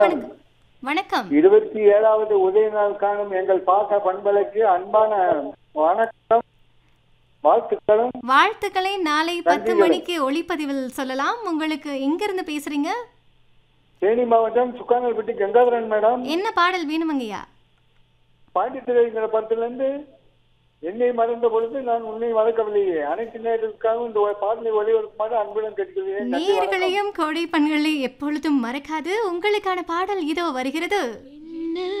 வணக்கம் வணக்கம் இருபத்தி ஏழாவது உதய நாள் காணும் எங்கள் பாச பண்பலைக்கு அன்பான வணக்கம் வாழ்த்துக்களும் வாழ்த்துக்களை நாளை பத்து நன்றிகள். மணிக்கு ஒளிப்பதிவில் சொல்லலாம் உங்களுக்கு எங்க இருந்து பேசுறீங்க தேனி மாவட்டம் சுக்கானல்பட்டி கங்காதரன் மேடம் என்ன பாடல் வேணுமங்கய்யா பாண்டித்துறைங்கிற படத்துல இருந்து என்னை மறந்த பொழுது நான் உன்னை மறக்கவில்லையே அனைத்து நேரத்துக்காகவும் இந்த பாடலை ஒளிபரப்புமாறு அன்புடன் கேட்கிறேன் நன்றி வணக்கம். நேயர்களையும் கோடை பண்களை எப்பொழுதும் மறக்காது உங்களுக்கான பாடல் இதோ வருகிறது